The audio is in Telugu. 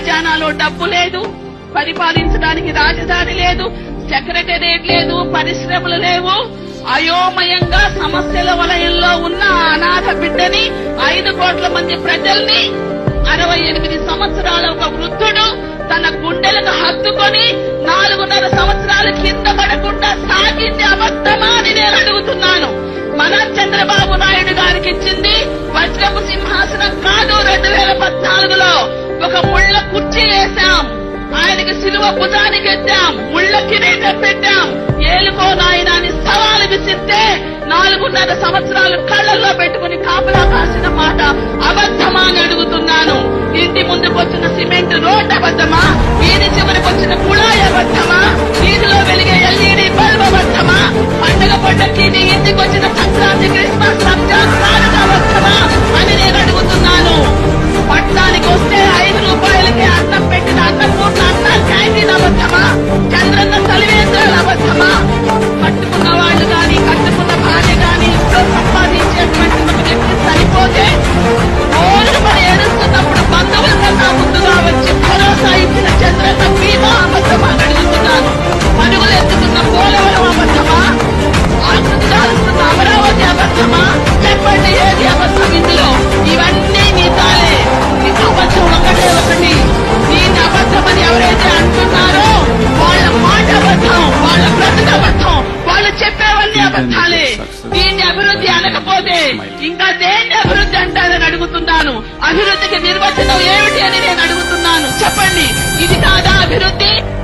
ఖజానాలో డబ్బు లేదు పరిపాలించడానికి రాజధాని లేదు సెక్రటేరియట్ లేదు పరిశ్రమలు లేవు అయోమయంగా సమస్యల వలయంలో ఉన్న ఆ అనాథ బిడ్డని ఐదు కోట్ల మంది ప్రజల్ని అరవై ఎనిమిది సంవత్సరాల ఒక వృద్ధుడు తన గుండెలకు హత్తుకొని నాలుగున్నర సంవత్సరాలు కింద పడకుండా సాగింది అబద్ధమా అని నేను అడుగుతున్నాను మన చంద్రబాబు నాయుడు గారికి ఇచ్చింది వజ్రపు సింహాసనం కాదు రెండు వేల పద్నాలుగులో ఒక ముళ్ళ కుర్చీ వేశాం ఆయనకి సిలువ భుజానికి ఎత్తాం ముళ్ళ కిరీటం పెట్టాం ఏలుకో నాయనాన్ని సవాలు విసిరితే నాలుగున్నర సంవత్సరాలు కళ్ళల్లో పెట్టుకుని కాపలా కాసిన మాట అబద్ధమా అని అడుగుతున్నాను ఇంటి ముందుకు వచ్చిన సిమెంట్ రోడ్ అబద్ధమా వీధి చివరికి వచ్చిన కుళాయి అబద్ధమా వీధిలో వెలిగే ఎల్ఈడి బల్బ్ అబద్ధమా పండగ పండగకి నీ ఇంటికి వచ్చిన సంక్రాంతి క్రిస్మస్ రంజాన్ కానుక అబద్ధమా అని నేను అడుగుతున్నాను పట్టణానికి వస్తే ఐదు రూపాయలకి అన్నం పెట్టిన అన్నపూర్ణ అన్న క్యాంటీన్ అబద్ధమా చంద్రన్న చలివేంద్రాలు అబద్ధమా కట్టుకున్న వాళ్ళు గాని కట్టుకున్న భార్య గాని ఇంట్లో సంపాదించేటువంటి ఒక వ్యక్తి సరిపోతే రోజు మరి ఏడుస్తున్నప్పుడు బంధువుల కన్నా ముందుగా వచ్చి భరోసా ఇచ్చిన చంద్రన్న బీమా అబద్ధమా అని అడుగుతున్నాను పరుగులు ఎత్తుకున్న పోలవరం అబద్ధమా ఆకృతి దాల్చుకున్న అమరావతి అబద్ధమా చెప్పండి ఏది అబద్ధం ఇందులో ఇవన్నీ నీ తాలే ఈ అబద్ధం ఒకటే ఒకటి దీన్ని అబద్ధమని ఎవరైతే అంటున్నారో వాళ్ళ మాట అబద్ధం వాళ్ళ బ్రతుకు అబద్ధం వాళ్ళు చెప్పేవన్నీ అబద్ధాలే దీన్ని అభివృద్ధి అనకపోతే ఇంకా దేన్ని అభివృద్ధి అంటారని అడుగుతున్నాను అభివృద్ధికి నిర్వచనం ఏమిటి అని నేను అడుగుతున్నాను చెప్పండి ఇది కాదా అభివృద్ధి